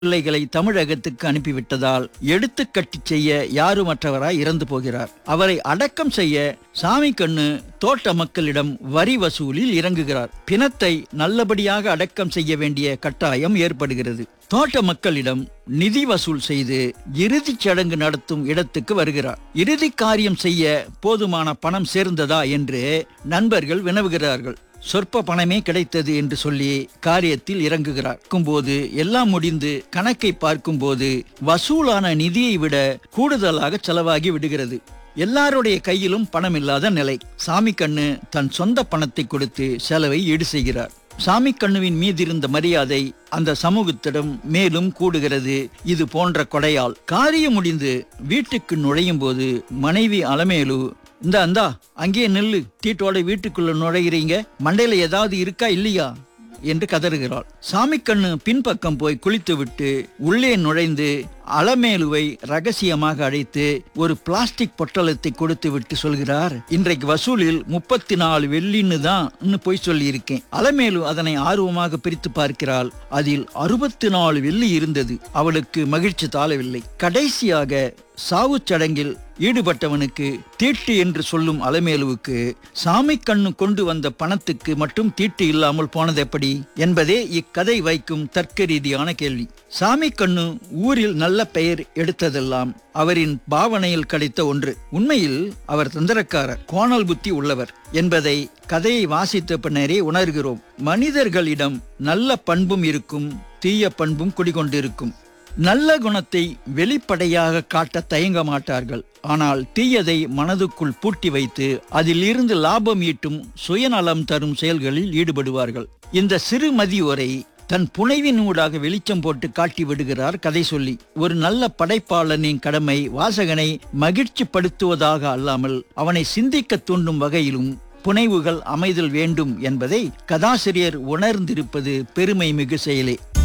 பிள்ளைகளை தமிழகத்துக்கு அனுப்பிவிட்டதால் எடுத்து கட்டிச் செய்ய யாருமற்றவராய் இறந்து போகிறார் அவரை அடக்கம் செய்ய சாமி கண்ணு தோட்ட மக்களிடம் வரி வசூலில் இறங்குகிறார் பிணத்தை நல்லபடியாக அடக்கம் செய்ய வேண்டிய கட்டாயம் ஏற்படுகிறது தோட்ட மக்களிடம் நிதி வசூல் செய்து இறுதிச் சடங்கு நடத்தும் இடத்துக்கு வருகிறார் இறுதி காரியம் செய்ய போதுமான பணம் சேர்ந்ததா என்று நண்பர்கள் வினவுகிறார்கள் சொற்ப பணமே கிடைத்தது என்று சொல்லி காரியத்தில் இறங்குகிறார் போது எல்லாம் முடிந்து கணக்கை பார்க்கும்போது வசூலான நிதியை விட கூடுதலாக செலவாகி விடுகிறது எல்லாருடைய கையிலும் பணம் இல்லாத நிலை சாமி கண்ணு தன் சொந்த பணத்தை கொடுத்து செலவை ஈடு செய்கிறார் சாமி கண்ணுவின் மீதிருந்த மரியாதை அந்த சமூகத்திடம் மேலும் கூடுகிறது இது போன்ற கொடையால் காரியம் முடிந்து வீட்டுக்கு நுழையும் போது மனைவி அலமேலு இந்த அந்தா அங்கேயே நில்லு தீட்டோட வீட்டுக்குள்ள நுழைகிறீங்க மண்டையில ஏதாவது இருக்கா இல்லையா என்று கதறுகிறாள் சாமிக்கண்ணு பின்பக்கம் போய் குளித்துவிட்டு உள்ளே நுழைந்து அலமேலுவை ரகசியமாக அழைத்து ஒரு பிளாஸ்டிக் பொட்டலத்தை கொடுத்து விட்டு சொல்கிறார் இன்றைக்கு வசூலில் முப்பத்தி நாலு வெள்ளின்னு தான் போய் சொல்லி இருக்கேன் அலமேலு அதனை ஆர்வமாக பிரித்து பார்க்கிறாள் அதில் அறுபத்தி நாலு வெள்ளி இருந்தது அவளுக்கு மகிழ்ச்சி தாழவில்லை கடைசியாக சாவுச் சடங்கில் ஈடுபட்டவனுக்கு தீட்டு என்று சொல்லும் அலமேலுவுக்கு சாமி கண்ணு கொண்டு வந்த பணத்துக்கு மட்டும் தீட்டு இல்லாமல் போனது எப்படி என்பதே இக்கதை வைக்கும் தர்க்க ரீதியான கேள்வி சாமி கண்ணு ஊரில் நல்ல பெயர் எடுத்ததெல்லாம் அவரின் பாவனையில் கிடைத்த ஒன்று உண்மையில் அவர் தந்திரக்காரர் கோணல் புத்தி உள்ளவர் என்பதை கதையை வாசித்த பின்னரே உணர்கிறோம் மனிதர்களிடம் நல்ல பண்பும் இருக்கும் தீய பண்பும் குடிகொண்டிருக்கும் நல்ல குணத்தை வெளிப்படையாக காட்ட தயங்க மாட்டார்கள் ஆனால் தீயதை மனதுக்குள் பூட்டி வைத்து அதில் இருந்து லாபம் ஈட்டும் சுயநலம் தரும் செயல்களில் ஈடுபடுவார்கள் இந்த சிறு மதியோரை தன் புனைவின் ஊடாக வெளிச்சம் போட்டு காட்டி விடுகிறார் கதை சொல்லி ஒரு நல்ல படைப்பாளனின் கடமை வாசகனை மகிழ்ச்சி படுத்துவதாக அல்லாமல் அவனை சிந்திக்க தூண்டும் வகையிலும் புனைவுகள் அமைதல் வேண்டும் என்பதை கதாசிரியர் உணர்ந்திருப்பது பெருமை மிகு செயலே